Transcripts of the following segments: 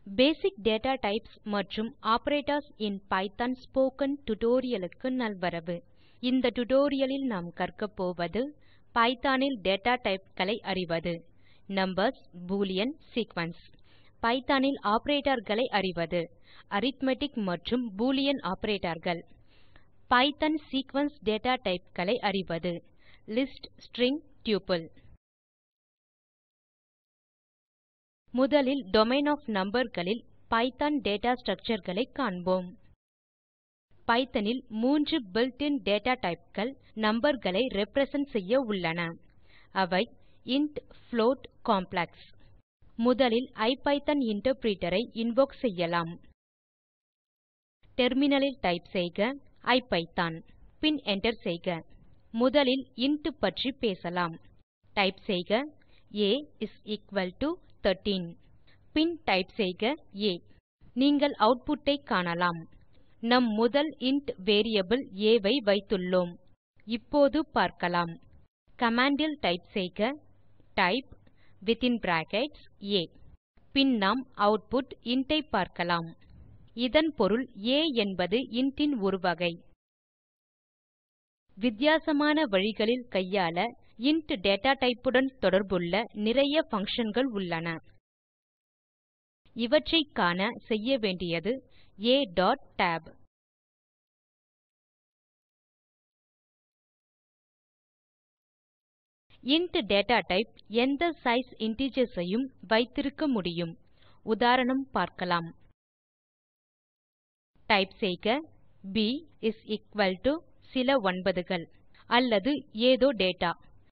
பேசிக் data types மற்றும் operators in Python spoken tutorial க்கு நல்வரவு இந்த டியூட்டோரியல் லில் நாம் கற்கப் போவது பைத்தோன் இல் டேட்டா டைப் களை அறிவது நம்பர்ஸ் பூலியன் சீக்வென்ஸ் பைத்தோன் இல் ஆப்பரேட்டர் களை அறிவது அரித்மெட்டிக் மற்றும் பூலியன் operatorகள் பைத்தோன் சீக்வென்ஸ் டேட்டா டைப் களை அறிவது லிஸ்ட் ஸ்ட்ரிங் டப்பிள் முதலில் டொமெயின் ஒஃப் நம்பர் களில் பைத்தோன் டேட்டா ஸ்ட்ரக்சர் களை காண்போம் பைத்தோன் இல் மூன்று built இன் டேட்டா typeகள் நம்பர் களை ரிப்ரசன்ட் செய்ய உள்ளன அவை இன்ட் புளோட் காம்ப்ளெக்ஸ் முதலில் ஐபிதான் இன்டர்பிரிட்டர் ஐ இன்வோக் செய்யலாம் டெர்மினல் ல் டைப் செய்க ஐபிதான் பின் என்டர் செய்க முதலில் இன்ட் பற்றி பேசலாம் டைப் செய்க ஆ இஸ் எக்குவல் டோ 13 பின் டைப் செய்க ஆ நீங்கள் ஆட்புட் ஐ காணலாம் நம் முதல் இன்ட் வேரியபிள் ஆ ஐ வைத்துள்ளோம் இப்போது பார்க்கலாம் கமாண்ட் ல் டைப் செய்க டைப் வித்தின் பிராக்கெட்ஸ் ஆ பின் நாம் ஆட்புட் இன்ட் ஐ பார்க்கலாம் இதன் பொருள் ஆ என்பது இன்ட் இன் ஒரு வகை வித்தியாசமான வழிகளில் கையாள இன்ட் டேட்டா டைப் உடன் தொடர்புள்ள நிறைய functionகள் உள்ளன இவற்றைக் காண செய்ய வேண்டியது a.tab இன்ட் டேட்டா டைப் எந்த சைஸ் integers ஐயும் வைத்திருக்க முடியும் உதாரணம் பார்க்கலாம் டைப் செய்க ப் இஸ் எக்குவல் டோ சில ஒன்பதுகள் அல்லது ஏதோ டேட்டா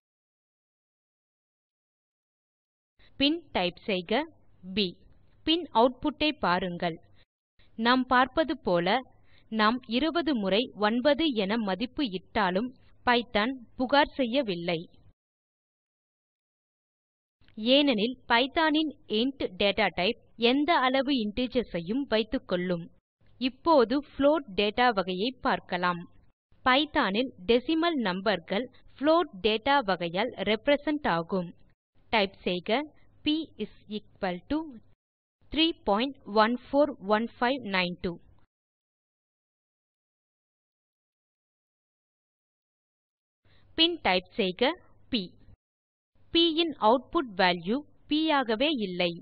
பின் டைப் செய்க ப் பின் ஆட்புட் ஐ பாருங்கள் நாம் பார்ப்பது போல நாம் 20 முறை 9 என மதிப்பு இட்டாலும் பைத்தோன் புகார் செய்யவில்லை ஏனெனில் பைத்தோன் இன் இன்ட் டேட்டா டைப் எந்த அளவு integers ஐயும் வைத்துக்கொள்ளும் இப்போது புளோட் டேட்டா வகையை பார்க்கலாம் பைத்தோன் இல் டெசிமல் numberகள் புளோட் டேட்டா வகையால் ரிப்ரசன்ட் ஆகும் டைப் செய்க ப் இஸ் எக்குவல் டோ 3141592 பின் டைப் செய்க ப் ப் இன் ஆட்புட் வால்யூ ப் ஆகவே இல்லை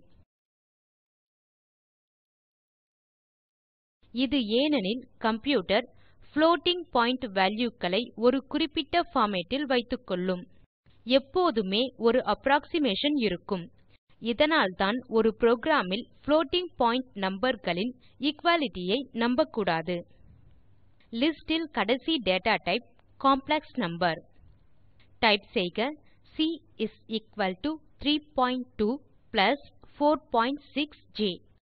இது ஏனெனில் கம்ப்யூட்டர் புளோட்டிங் பாயிண்ட் valueகளை ஒரு குறிப்பிட்ட பார்மேட் ல் வைத்துக்கொள்ளும் எப்போதுமே ஒரு அப்ராக்ஸிமேஷன் இருக்கும் இதனால்தான் ஒரு புரோகிராம் ல் புளோட்டிங் பாயிண்ட் numberகளின் எக்வாலிட்டி ஐ நம்பக்கூடாது லிஸ்ட் ல் கடைசி data type complex number type செய்க c is equal to 32 plus 46ஜ்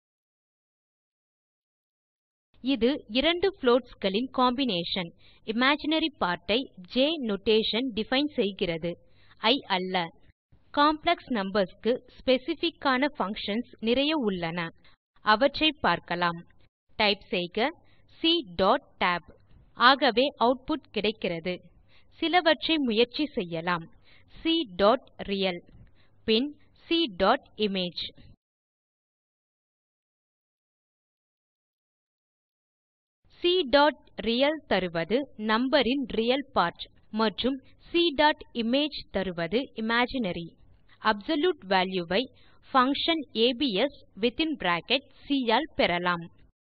இது இரண்டு புளோட்ஸ் களின் காம்பினேஷன் இமேஜினரி பார்ட் ஐ j நோடேஷன் டிஃபைன் செய்கிறது இ அல்ல காம்ப்ளெக்ஸ் நம்பர்ஸ் க்கு ஸ்பெசிஃபிக் ஆன பங்ஷன்ஸ் நிறைய உள்ளன அவற்றைப் பார்க்கலாம் டைப் செய்க சி டாட் tab ஆகவே ஆட்புட் கிடைக்கிறது சிலவற்றை முயற்சி செய்யலாம் சி டாட் ரியல் பின் c dot image c dot real தருவது நம்பர் இன் ரியல் பார்ட் மற்றும் சி டாட் இமேஜ் தருவது இமேஜினரி அப்சொல்யூட் வால்யூ ஐ function ABS within bracket c ஆல் பெறலாம்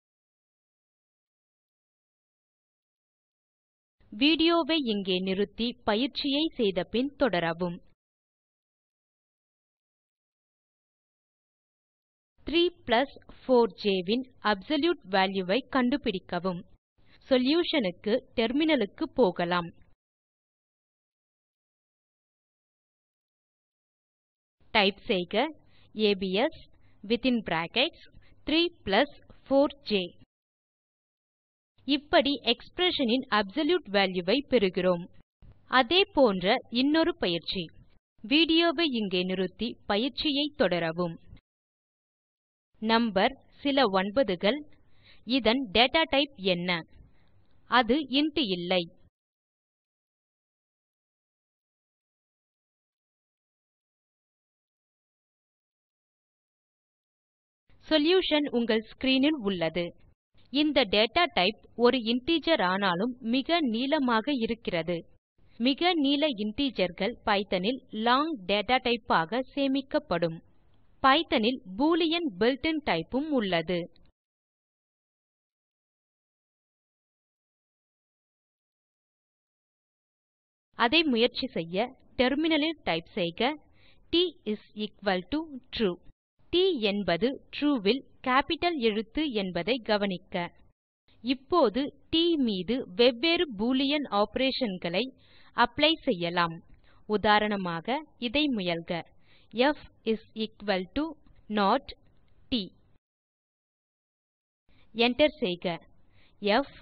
வீடியோ வை இங்கே நிறுத்தி பயிற்சியை செய்த பின் தொடரவும் 3 பிளஸ் 4ஜ் இன் அப்சொல்யூட் வால்யூ ஐ கண்டுபிடிக்கவும் சொல்யூஷன் க்கு டெர்மினல் க்கு போகலாம் டைப் செய்க ஏபிஎஸ் வித்தின் பிராக்கெட்ஸ் 3 பிளஸ் 4ஜ் இப்படி எக்ஸ்பிரஷன் ன் அப்சொல்யூட் வால்யூ ஐ பெறுகிறோம் அதே போன்ற இன்னொரு பயிற்சி வீடியோ வை இங்கே நிறுத்தி பயிற்சியை தொடரவும் நம்பர் சில ஒன்பதுகள் இதன் டேட்டா டைப் என்ன அது இன்ட் இல்லை சொல்யூஷன் உங்கள் ஸ்க்ரீன் இல் உள்ளது இந்த டேட்டா டைப் ஒரு இன்டிஜர் ஆனாலும் மிக நீளமாக இருக்கிறது மிக நீள integerகள் பைத்தோன் இல் லாங் டேட்டா டைப் ஆக சேமிக்கப்படும் பைத்தோன் இல் பூலியன் built இன் டைப் உம் உள்ளது அதை முயற்சி செய்ய டெர்மினல் இல் டைப் செய்க t is equal to true t என்பது ட்ரூ வில் கேப்பிட்டல் எழுத்து என்பதை கவனிக்க இப்போது ட் மீது வெவ்வேறு பூலியன் ஆப்பரேஷன் களை அப்ளை செய்யலாம் உதாரணமாக இதை முயல்க b is equal to not t enter செய்க ப்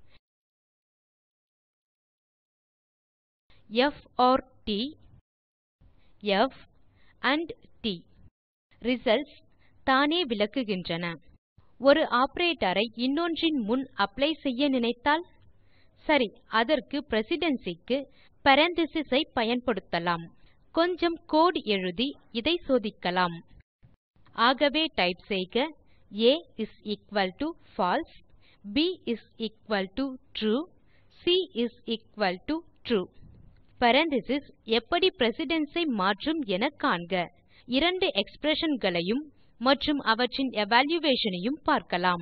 ப் ஒர் ட் ப் ஆண்ட் ட் ரிசல்ட்ஸ் தானே விளக்குகின்றன ஒரு ஆப்பரேட்டர் ஐ இன்னொன்றின் முன் அப்ளை செய்ய நினைத்தால் சரி அதற்கு பிரசிடென்சி க்கு பேரெந்தீசஸ் ஐ பயன்படுத்தலாம் கொஞ்சம் கோடு எழுதி இதை சோதிக்கலாம் ஆகவே டைப் செய்க a is equal to false b is equal to true c is equal to true parentheses எப்படி பிரசிடென்ஸ் ஐ மாற்றும் என காண்க இரண்டு எக்ஸ்பிரஷன் களையும் மற்றும் அவற்றின் எவல்யூயேஷன் ஐயும் பார்க்கலாம்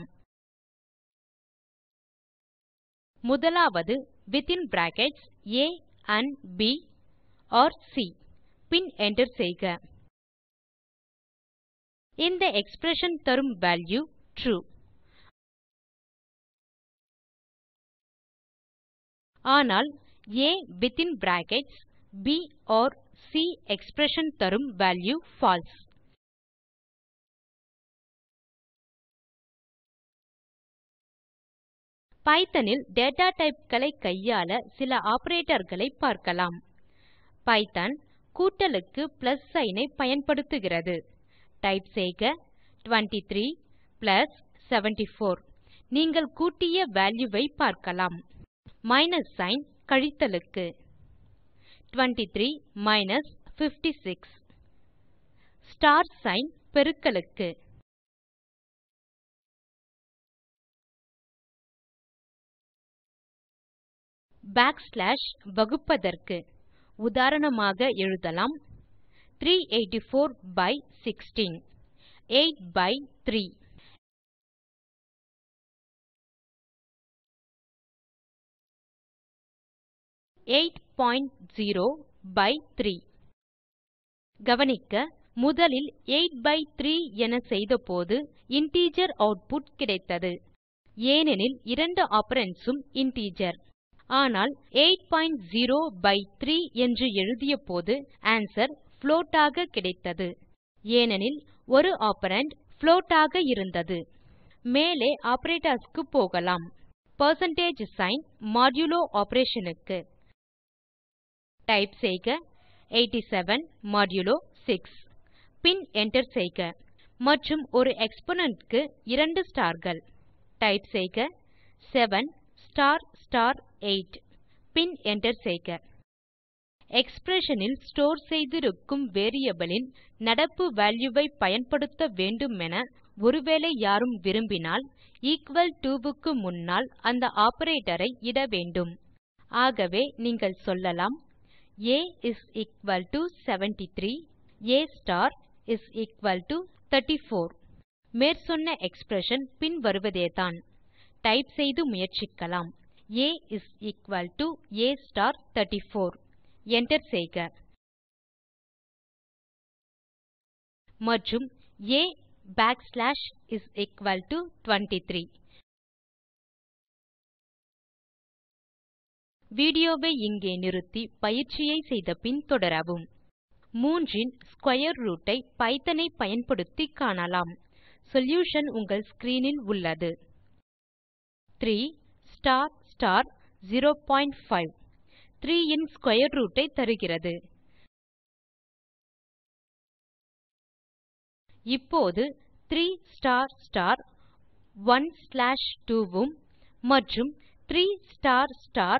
முதலாவது within brackets a and b or C bin enter செய்க இந்த எக்ஸ்பிரஷன் தரும் வால்யூ ட்ரூ ஆனால் ஆ within brackets b or c expression தரும் வால்யூ பால்சே பைத்தோன் இல் டேட்டா டைப் களை கையாள சில operatorகளை பார்க்கலாம் பைத்தோன் கூட்டலுக்கு பிளஸ் சிக்ன் ஐ பயன்படுத்துகிறது டைப் செய்க 23 பிளஸ் 74 நீங்கள் கூட்டிய வால்யூ ஐ பார்க்கலாம் மைனஸ் சிக்ன் கழித்தலுக்கு 23 மைனஸ் 56 ஸ்டார் சிக்ன் பெருக்கலுக்கு பேக்ஸ்லாஷ் வகுப்பதற்கு உதாரணமாக எழுதலாம் 384 பை 16 8 பை 3 80 பை 3 கவனிக்க முதலில் 8 பை 3 என செய்தபோது இன்டிஜர் ஆட்புட் கிடைத்தது ஏனெனில் இரண்டு ஆப்பரண்ட்ஸ் உம் இன்டிஜர் ஆனால் 80 பை 3 என்று எழுதியபோது ஆன்ஸ்வர் புளோட் ஆக கிடைத்தது ஏனெனில் ஒரு ஆப்பரண்ட் புளோட் ஆக இருந்தது மேலே ஆப்பரேட்டர்ஸ் க்கு போகலாம் பெர்சென்டேஜ் சிக்ன் மாடுலோ ஆப்பரேஷன் க்கு டைப் செய்க 87 மாடுலோ 6 பின் enter செய்க மற்றும் ஒரு எக்ஸ்போனன்ட் க்கு இரண்டு starகள் டைப் செய்க 7 ஸ்டார் ஸ்டார் 8 பின் enter செய்க எக்ஸ்பிரஷன் இல் ஸ்டோர் செய்திருக்கும் வேரியபிள் ன் நடப்பு வால்யூ ஐ பயன்படுத்த வேண்டுமென ஒருவேளை யாரும் விரும்பினால் எக்குவல் டோ க்கு முன்னால் அந்த ஆப்பரேட்டர் ஐ இட வேண்டும் ஆகவே நீங்கள் சொல்லலாம் a is equal to 73 a star is equal to 34 மேற்சொன்ன எக்ஸ்பிரஷன் பின்வருவதேதான் டைப் செய்து முயற்சிக்கலாம் a is equal to a star 34 enter செய்க மற்றும் a backslash is equal to 23 video வை இங்கே நிறுத்தி பயிற்சியை செய்த பின் தொடரவும் 3 ன் ஸ்க்வேர் ரூட் ஐ பைத்தோன் ஐ பயன்படுத்தி காணலாம் சொல்யூஷன் உங்கள் ஸ்க்ரீன் இல் உள்ளது 3 ஸ்டார் ஸ்டார் 05 3 ன் ஸ்க்வேர் ரூட் ஐ தருகிறது இப்போது 3 ஸ்டார் ஸ்டார் 1 ஸ்லாஷ் 2 உம் மற்றும் 3 ஸ்டார் ஸ்டார்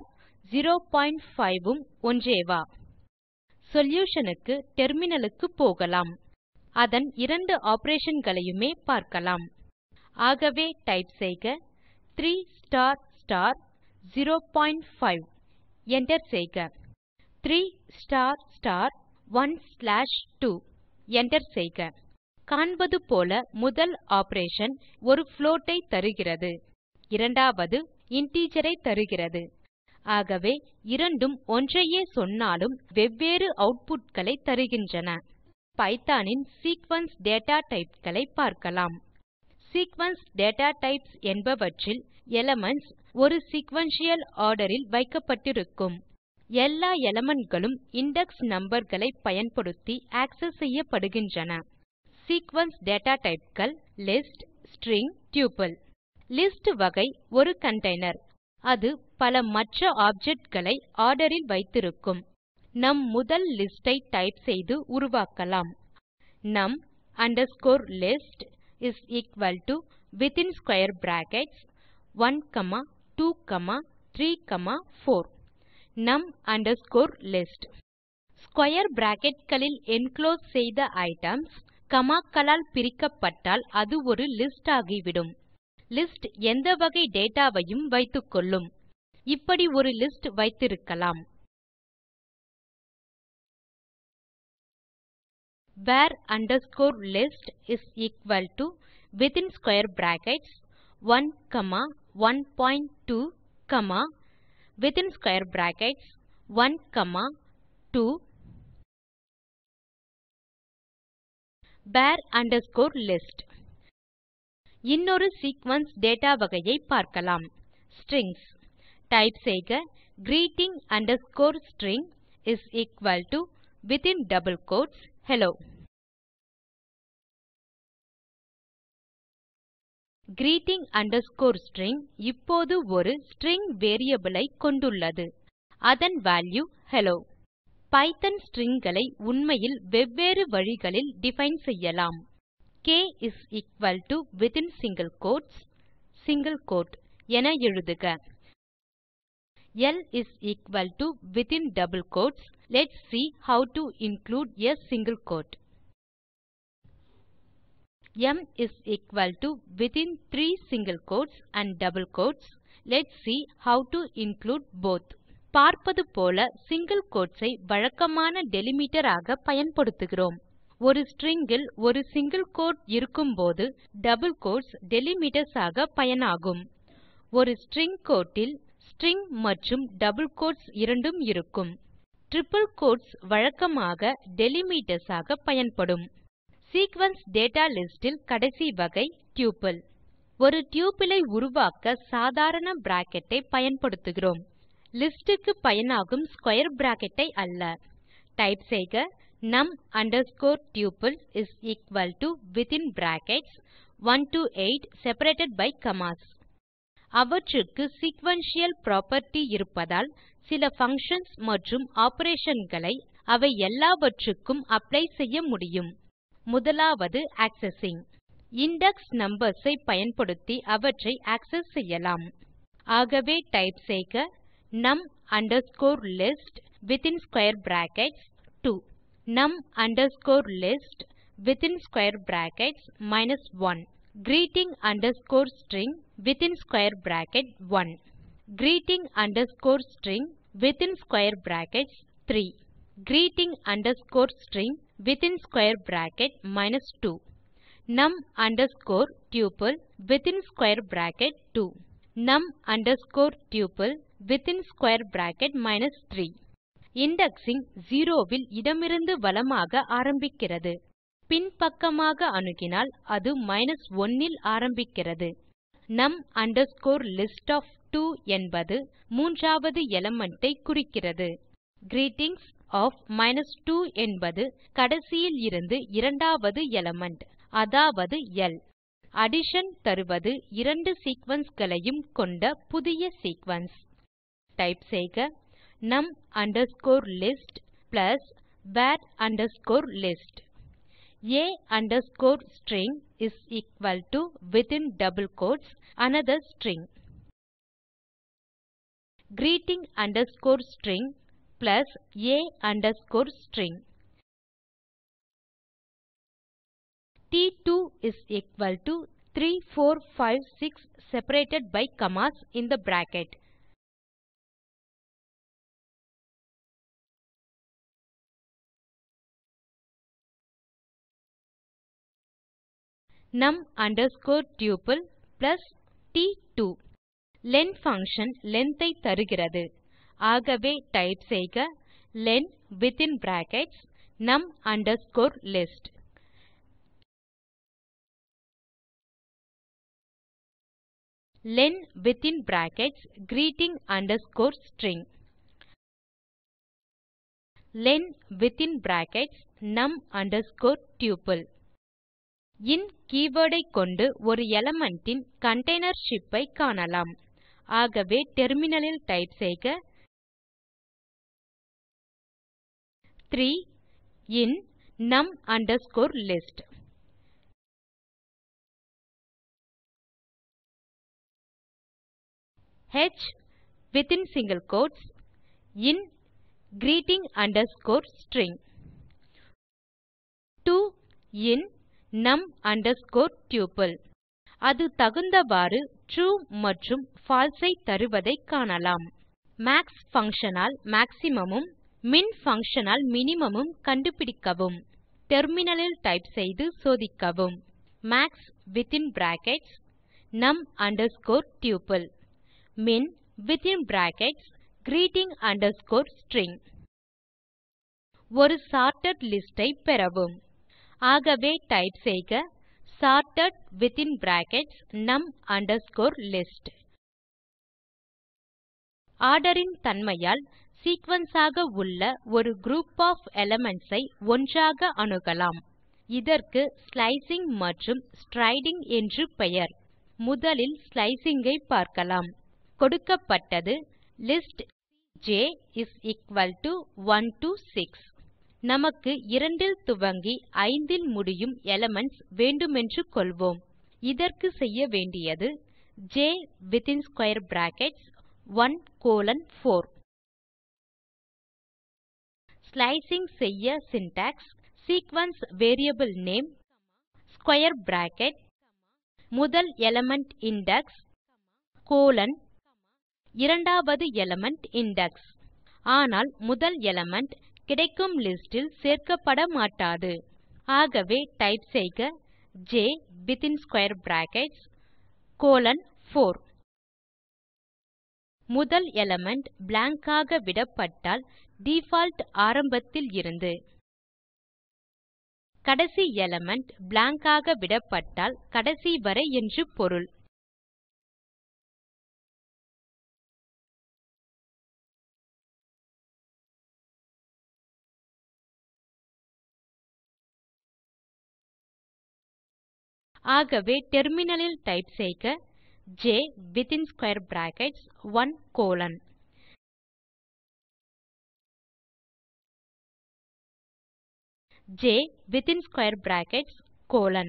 05 உம் ஒன்றேவா சொல்யூஷன் க்கு டெர்மினல் க்கு போகலாம் அதன் இரண்டு operationகளையுமே பார்க்கலாம் ஆகவே டைப் செய்க 3 ஸ்டார் ஸ்டார் 05 enter செய்க 3 ஸ்டார் ஸ்டார் 1 ஸ்லாஷ் 2 enter செய்க காண்பது போல முதல் ஆப்பரேஷன் ஒரு புளோட் ஐ தருகிறது இரண்டாவது இன்டிஜர் ஐ தருகிறது ஆகவே இரண்டும் ஒன்றையே சொன்னாலும் வெவ்வேறு outputகளை தருகின்றன பைத்தோன் இன் சீக்வென்ஸ் டேட்டா typeகளை பார்க்கலாம் சீக்வென்ஸ் டேட்டா டைப்ஸ் என்பவற்றில் எலிமென்ட்ஸ் ஒரு சீக்வென்ஷியல் ஆர்டர் இல் வைக்கப்பட்டிருக்கும் எல்லா elementகளும் இண்டெக்ஸ் நம்பர் களை பயன்படுத்தி ஆக்செஸ் செய்யப்படுகின்றன சீக்வென்ஸ் டேட்டா typeகள் லிஸ்ட் ஸ்ட்ரிங் டப்பிள் லிஸ்ட் வகை ஒரு கண்டெய்னர் அது பல மற்ற ஆப்ஜெக்ட் களை ஆர்டர் இல் வைத்திருக்கும் நம் முதல் லிஸ்ட் ஐ டைப் செய்து உருவாக்கலாம் num list is equal to within square brackets 1 comma 2 comma 3 comma 4 num list square bracketகளில் என்குளோஸ் செய்த ஐட்டம்ஸ் காமா க்களால் பிரிக்கப்பட்டால் அது ஒரு லிஸ்ட் ஆகிவிடும் லிஸ்ட் எந்த வகை டேட்டா வையும் வைத்துக்கொள்ளும் இப்படி ஒரு லிஸ்ட் வைத்திருக்கலாம் where underscore list is equal to within square brackets 1 comma 1.2 comma within square brackets 1 comma 2 where underscore list இன்னொரு சீக்வென்ஸ் டேட்டா வகையை பார்க்கலாம் ஸ்ட்ரிங்ஸ் டைப் செய்க greeting underscore string is equal to within double quotes hello greeting underscore string இப்போது ஒரு string variable ஐ கொண்டுள்ளது அதன் value hello Python stringகளை உண்மையில் வெவ்வேறு வழிகளில் டிஃபைன் செய்யலாம் k is equal to within single quotes single quote என எழுதுக L is equal to within double quotes let's see how to include a single quote M is equal to within three single quotes and double quotes let's see how to include both பார்ப்பது போல single quotes ஐ வழக்கமான delimiter ஆக பயன்படுத்துகிறோம் ஒரு string இல் ஒரு single quote இருக்கும்போது double quotes delimiters ஆக பயனாகும் ஒரு ஸ்ட்ரிங் கோட் இல் ஸ்ட்ரிங் மற்றும் டபிள் கோட்ஸ் இரண்டும் இருக்கும் டிரிப்பிள் கோட்ஸ் வழக்கமாக டெலிமிட்டர்ஸ் ஆக பயன்படும் சீக்வென்ஸ் டேட்டா லிஸ்ட் இல் கடைசி வகை டப்பிள் ஒரு டப்பிள் ஐ உருவாக்க சாதாரண பிராக்கெட் ஐ பயன்படுத்துகிறோம் லிஸ்ட் க்கு பயனாகும் ஸ்க்வேர் பிராக்கெட் ஐ அல்ல டைப் செய்க num tuple is equal to within brackets 1 to 8 separated by commas அவற்றுக்கு சீக்வென்ஷியல் புராப்பர்ட்டி இருப்பதால் சில பங்ஷன்ஸ் மற்றும் operationகளை அவை எல்லாவற்றுக்கும் அப்ளை செய்ய முடியும் முதலாவது ஆக்செஸிங் இண்டெக்ஸ் நம்பர்ஸ் ஐ பயன்படுத்தி அவற்றை ஆக்செஸ் செய்யலாம் ஆகவே டைப் செய்க num list within square brackets 2 num list within square brackets minus 1 greeting underscore string within square bracket 1 greeting underscore string within square brackets 3 greeting underscore string within square bracket minus 2 num underscore tuple within square bracket 2 num underscore tuple within square bracket minus 3 indexing 0 வில் இடமிருந்து வலமாக ஆரம்பிக்கிறது பின்பக்கமாக அணுகினால் அது 1 இல் ஆரம்பிக்கிறது num list of 2 என்பது மூன்றாவது எலிமெண்ட் ஐ குறிக்கிறது கிரீட்டிங்ஸ் ஒஃப் 2 என்பது கடைசியில் இருந்து இரண்டாவது எலிமெண்ட் அதாவது ல் அடிஷன் தருவது இரண்டு சீக்வென்ஸ் களையும் கொண்ட புதிய சீக்வென்ஸ் டைப் செய்க num list plus where list a underscore string is equal to within double quotes another string greeting underscore string plus a underscore string t2 is equal to 3 4 5 6 separated by commas in the bracket num underscore tuple plus t2 len function length ஐ தருகிறது ஆகவே type செய்க len within brackets num underscore list len within brackets greeting underscore string len within brackets num underscore tuple in keyword ஐ கொண்டு ஒரு element ன் containership ஐ காணலாம் ஆகவே டெர்மினல் டைப் செய்க 3 in num underscore list h within single quotes in greeting underscore string 2 in num underscore tuple அது தகுந்தவாறு true மற்றும் false ஐ தருவதைக் காணலாம் மாக்ஸ் பங்ஷன் ஆல் maximum உம் min பங்ஷன் ஆல் minimum உம் கண்டுபிடிக்கவும் டெர்மினல் டைப் செய்து சோதிக்கவும் max within brackets num underscore tuple min within brackets greeting underscore string ஒரு சார்ட்டட் லிஸ்ட் ஐ பெறவும் ஆகவே டைப் செய்க sorted within brackets num underscore list order ன் தன்மையால் சீக்வென்ஸ் ஆக உள்ள ஒரு குரூப் ஒஃப் எலிமென்ட்ஸ் ஐ ஒன்றாக அணுகலாம் இதற்கு ஸ்லைசிங் மற்றும் ஸ்ட்ரைடிங் என்று பெயர் முதலில் ஸ்லைசிங் ஐ பார்க்கலாம் கொடுக்கப்பட்டது list j is equal to 1 to 6 நமக்கு 2 இல் துவங்கி 5 இல் முடியும் எலிமென்ட்ஸ் வேண்டுமென்று கொள்வோம் இதற்கு செய்ய வேண்டியது j within square brackets 1 colon 4 slicing செய்ய syntax sequence variable name square bracket முதல் எலிமெண்ட் இண்டெக்ஸ் கோலோன் இரண்டாவது எலிமெண்ட் இண்டெக்ஸ் ஆனால் முதல் எலிமெண்ட் கிடைக்கும் லிஸ்ட் இல் சேர்க்கப்பட மாட்டாது ஆகவே டைப் செய்க j within square brackets colon 4 முதல் எலிமெண்ட் பிளாங்க் ஆக விடப்பட்டால் டிஃபால்ட் ஆரம்பத்தில் இருந்து கடைசி எலிமெண்ட் பிளாங்க் ஆக விடப்பட்டால் கடைசி வரை என்று பொருள் ஆகவே டெர்மினல் டைப் செய்க j within square brackets 1 colon j within square brackets colon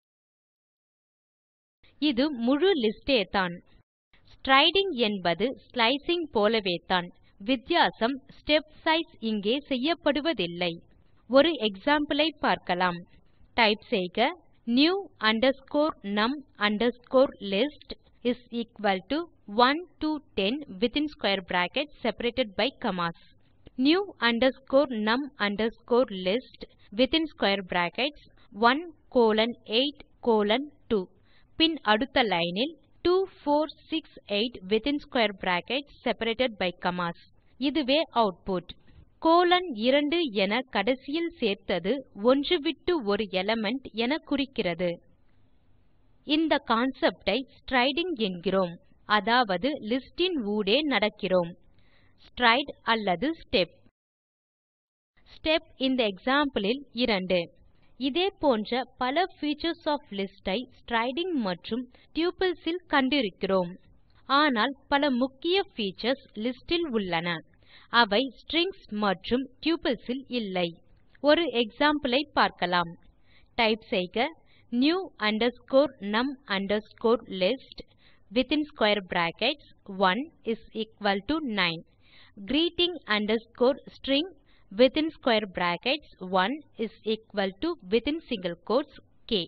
இது முழு லிஸ்ட் தான் ஸ்ட்ரைடிங் என்பது ஸ்லைசிங் போலவேதான் வித்தியாசம் ஸ்டெப் சைஸ் இங்கே செய்யப்படுவதில்லை ஒரு எக்ஸாம்பிள் ஐ பார்க்கலாம் டைப் செய்க new underscore num underscore list is equal to 1 to 10 within square brackets separated by commas new underscore num underscore list within square brackets 1 colon 8 colon 2 பின் அடுத்த line இல் 2 4 6 8 within square brackets separated by commas இதுவே output colon 2 என கடைசியில் சேர்த்தது ஒன்று விட்டு ஒரு எலிமெண்ட் என குறிக்கிறது இந்த கான்செப்ட் ஐ ஸ்ட்ரைடிங் என்கிறோம் அதாவது லிஸ்ட் இன் ஊடே நடக்கிறோம் ஸ்ட்ரைடு அல்லது ஸ்டெப் ஸ்டெப் இந்த எக்ஸாம்பிள் லில் 2 இதே போன்ற பல பீச்சர்ஸ் ஒஃப் லிஸ்ட் ஐ ஸ்ட்ரைடிங் மற்றும் டப்பிள்ஸ் இல் கண்டிருக்கிறோம் ஆனால் பல முக்கிய பீச்சர்ஸ் லிஸ்ட் இல் உள்ளன அவை ஸ்ட்ரிங்ஸ் மற்றும் டப்பிள்ஸ் இல் இல்லை ஒரு எக்ஸாம்பிள் ஐ பார்க்கலாம் டைப் செய்க new underscore num underscore list within square brackets 1 is equal to 9 greeting underscore string within square brackets 1 is equal to within single quotes k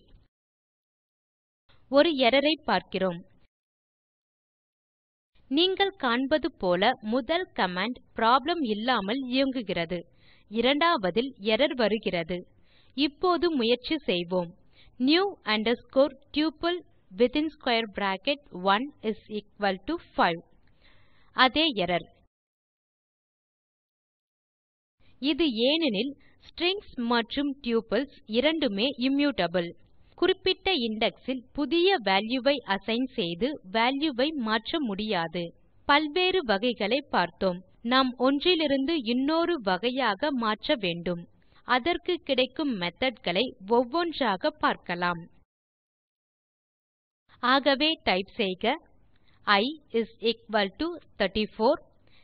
ஒரு error ஐ பார்க்கிறோம் நீங்கள் காண்பது போல முதல் கமாண்ட் ப்ராப்ளம் இல்லாமல் இயங்குகிறது இரண்டாவதில் எர்ரர் வருகிறது இப்போது முயற்சி செய்வோம் new underscore tuple within square bracket 1 is equal to 5 அதே எர்ரர் இது ஏனெனில் ஸ்ட்ரிங்ஸ் மற்றும் டப்பிள்ஸ் இரண்டுமே இம்யூட்டபிள் குறிப்பிட்ட இண்டெக்ஸ் இல் புதிய வால்யூ ஐ அசைன் செய்து வால்யூ ஐ மாற்ற முடியாது பல்வேறு வகைகளை பார்த்தோம் நாம் ஒன்றிலிருந்து இன்னொரு வகையாக மாற்ற வேண்டும் அதற்கு கிடைக்கும் மெத்தோட் களை ஒவ்வொன்றாக பார்க்கலாம் ஆகவே டைப் செய்க இ இஸ் எக்குவல் டோ 34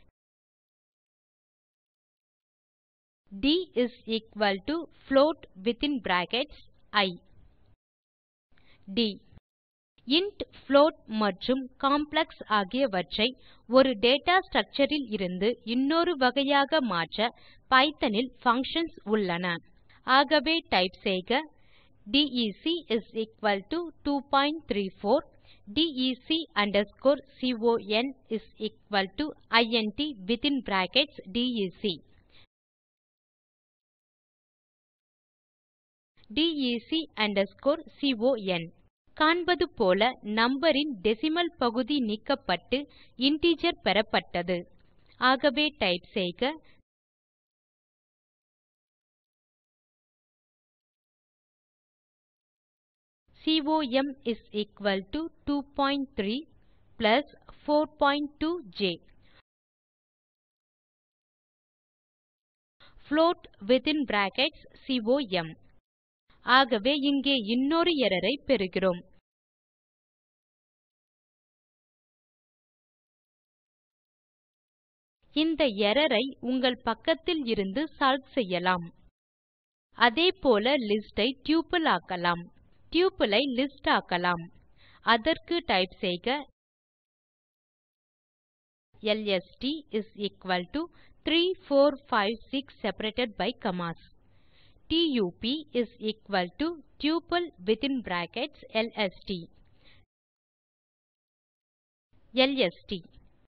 ட் is equal to float within brackets இ ட் இன்ட் புளோட் மற்றும் காம்ப்ளெக்ஸ் ஆகியவற்றை ஒரு டேட்டா ஸ்ட்ரக்சர் இலிருந்து இன்னொரு வகையாக மாற்ற பைத்தோன் இல் பங்ஷன்ஸ் உள்ளன ஆகவே டைப் செய்க dec is equal to 234 dec underscore con is equal to int within brackets dec dec underscore con காண்பது போல நம்பர் இன் டெசிமல் பகுதி நீக்கப்பட்டு இன்டிஜர் பெறப்பட்டது ஆகவே டைப் செய்க com is equal to 23 plus 42 j float within brackets com ஆகவே இங்கே இன்னொரு எர்ரர் ஐ பெறுகிறோம் இந்த எர்ரர் ஐ உங்கள் பக்கத்தில் இருந்து சால்வ் செய்யலாம் அதே போல லிஸ்ட் ஐ டப்பிள் ஆக்கலாம் டப்பிள் ஐ லிஸ்ட் ஆக்கலாம் அதற்கு டைப் செய்க LST is equal to 3456 separated by commas tup is equal to tuple within brackets LST LST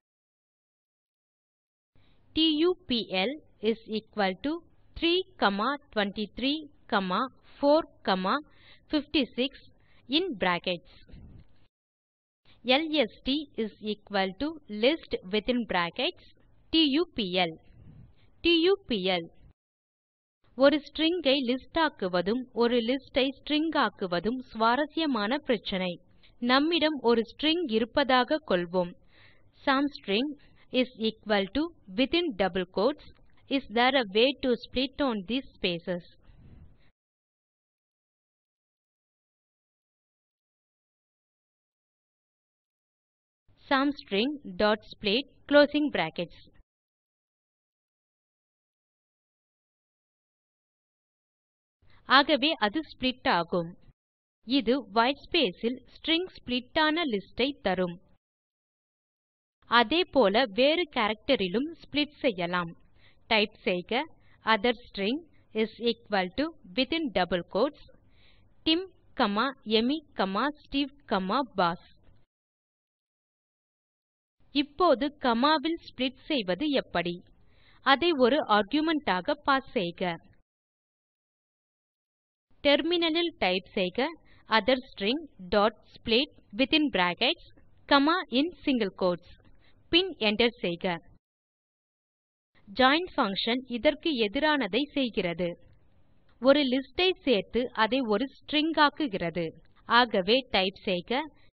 TPL is equal to 3 comma 23 comma 4 comma 56 in brackets LST is equal to list within brackets TPL TPL ஒரு string ஐ list ஆக்குவதும் ஒரு list ஐ string ஆக்குவதும் சுவாரசியமான பிரச்சினை நம்மிடம் ஒரு string இருப்பதாக கொள்வோம் some string is equal to within double quotes is there a way to split on these space some string dot split closing brackets ஆகவே அது ஸ்ப்ளிட் ஆகும் இது வைட் ஸ்பேஸ் இல் ஸ்ட்ரிங் ஸ்ப்ளிட் ஆன லிஸ்ட் ஐ தரும் அதே போல வேறு கேரக்டர் இலும் ஸ்ப்ளிட் செய்யலாம் டைப் செய்க other string is equal to within double quotes Tim comma Amy comma Steve comma Baz இப்போது காமா வில் ஸ்ப்ளிட் செய்வது எப்படி அதை ஒரு ஆர்குமென்ட் ஆக பாஸ் செய்க டெர்மினல் டைப் செய்க other string dot split within brackets comma in single quotes பின் enter செய்க ஜாயின் பங்ஷன் இதற்கு எதிரானதை செய்கிறது ஒரு லிஸ்ட் ஐ சேர்த்து அதை ஒரு ஸ்ட்ரிங் ஆக்குகிறது ஆகவே டைப் செய்க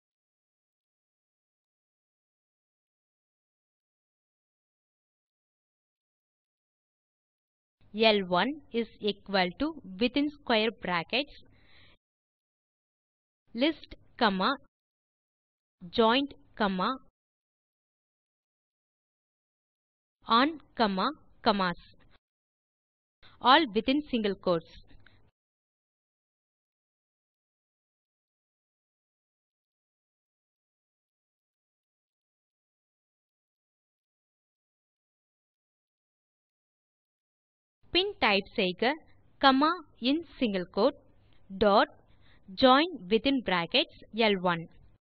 L1 is equal to within square brackets list comma joined comma on comma commas all within single quotes பின் டைப் செய்க comma in single quote dot join within brackets L1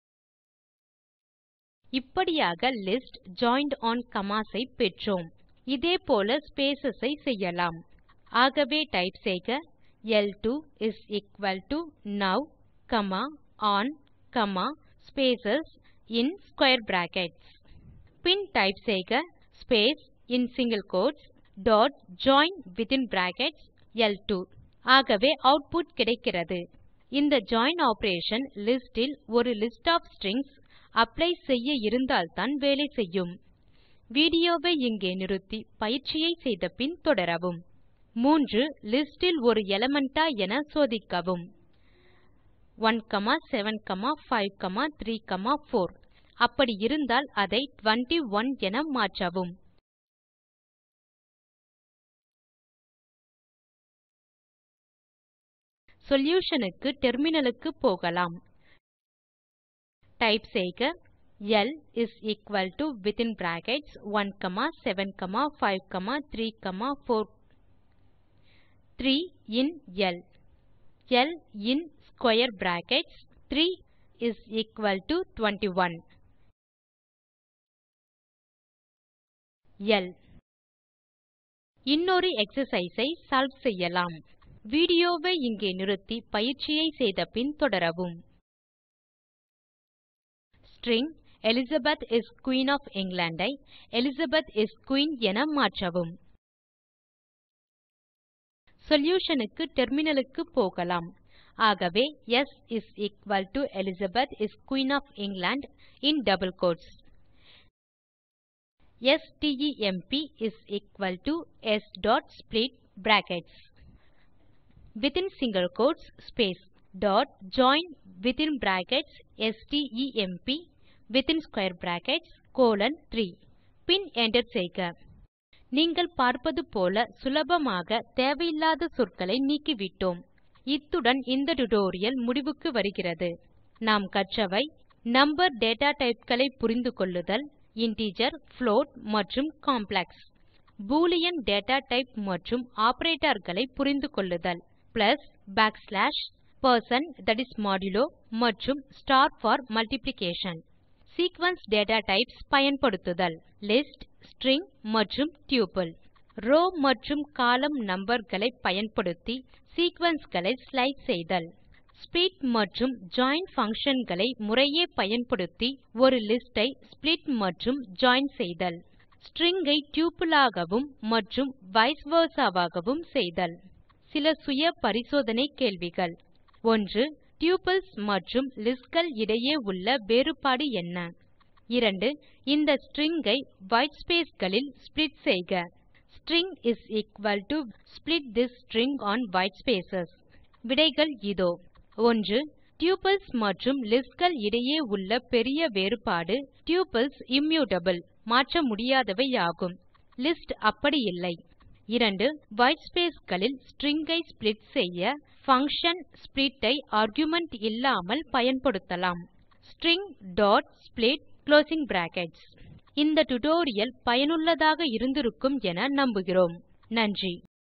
இப்படியாக list joined on commas ஐ பெற்றோம் இதேபோல space ஐ செய்யலாம் ஆகவே type செய்க L2 is equal to now comma on comma space in square brackets பின் டைப் செய்க space in single quotes dot join within brackets L2 ஆகவே ஆட்புட் கிடைக்கிறது இந்த ஜாயின் ஆப்பரேஷன் லிஸ்ட் இல் ஒரு லிஸ்ட் ஒஃப் ஸ்ட்ரிங்ஸ் அப்ளை செய்ய இருந்தால்தான் வேலை செய்யும் வீடியோவை இங்கே நிறுத்தி பயிற்சியை செய்த பின் தொடரவும் 3 லிஸ்ட் இல் ஒரு எலிமெண்ட் ஆ என சோதிக்கவும் 1 7 5 3 4 அப்படி இருந்தால் அதை 21 என மாற்றவும் சொல்யூஷன் க்கு டெர்மினலுக்கு போகலாம் டைப் செய்க L is equal to within brackets 1 comma 7 comma 5 comma 3 comma 4 3 in L L in square brackets 3 is equal to 21 L இன்னொரு எக்ஸர்சைஸ் ஐ சால்வ் செய்யலாம் வீடியோவை இங்கே நிறுத்தி பயிற்சியை செய்த பின் தொடரவும் string Elizabeth is queen of England ஐ எலிசபெத் இஸ் குயின் என மாற்றவும் சொல்யூஷன் க்கு டெர்மினலுக்கு போகலாம் ஆகவே s is equal to Elizabeth is queen of England in double quotes stemp is equal to s dot split brackets within single quotes space dot join within brackets stemp within square brackets colon 3 பின் enter செய்க நீங்கள் பார்ப்பது போல சுலபமாக தேவையில்லாத சொற்களை நீக்கிவிட்டோம் இத்துடன் இந்த டியூட்டோரியல் முடிவுக்கு வருகிறது நாம் கற்றவை நம்பர் டேட்டா டைப் களை புரிந்து கொள்ளுதல் இன்டிஜர் புளோட் மற்றும் காம்ப்ளெக்ஸ் பூலியன் டேட்டா டைப் மற்றும் operatorகளை புரிந்து கொள்ளுதல் plus backslash percent that is modulo மற்றும் star for multiplication sequence data types பயன்படுத்துதல் லிஸ்ட் ஸ்ட்ரிங் மற்றும் டப்பிள் ரோவ் மற்றும் கோலம்ன் நம்பர் களை பயன்படுத்தி சீக்வென்ஸ் களை ஸ்லைஸ் செய்தல் ஸ்ப்ளிட் மற்றும் ஜாயின் பங்ஷன் களை முறையே பயன்படுத்தி ஒரு லிஸ்ட் ஐ ஸ்ப்ளிட் மற்றும் ஜாயின் செய்தல் ஸ்ட்ரிங் ஐ டப்பிள் ஆகவும் மற்றும் வைஸ் வெர்சா ஆகவும் செய்தல் சில சுய பரிசோதனை கேள்விகள் 1 டப்பிள்ஸ் மற்றும் லிஸ்ட் கள் இடையே உள்ள வேறுபாடு என்ன 2 இந்த ஸ்ட்ரிங் ஐ வைட்ஸ்பேஸ் களில் ஸ்ப்ளிட் செய்க string is equal to split this string on whitespace விடைகள் இதோ 1 டப்பிள்ஸ் மற்றும் லிஸ்ட் கள் இடையே உள்ள பெரிய வேறுபாடு டப்பிள்ஸ் இம்யூட்டபிள் மாற்ற முடியாதவை ஆகும் லிஸ்ட் அப்படி இல்லை 2 வைட்ஸ்பேஸ் களில் ஸ்ட்ரிங் ஐ ஸ்ப்ளிட் செய்ய பங்ஷன் split ஐ ஆர்குமென்ட் இல்லாமல் பயன்படுத்தலாம் string dot split closing brackets இந்த டியூட்டோரியல் பயனுள்ளதாக இருந்திருக்கும் என நம்புகிறோம் நன்றி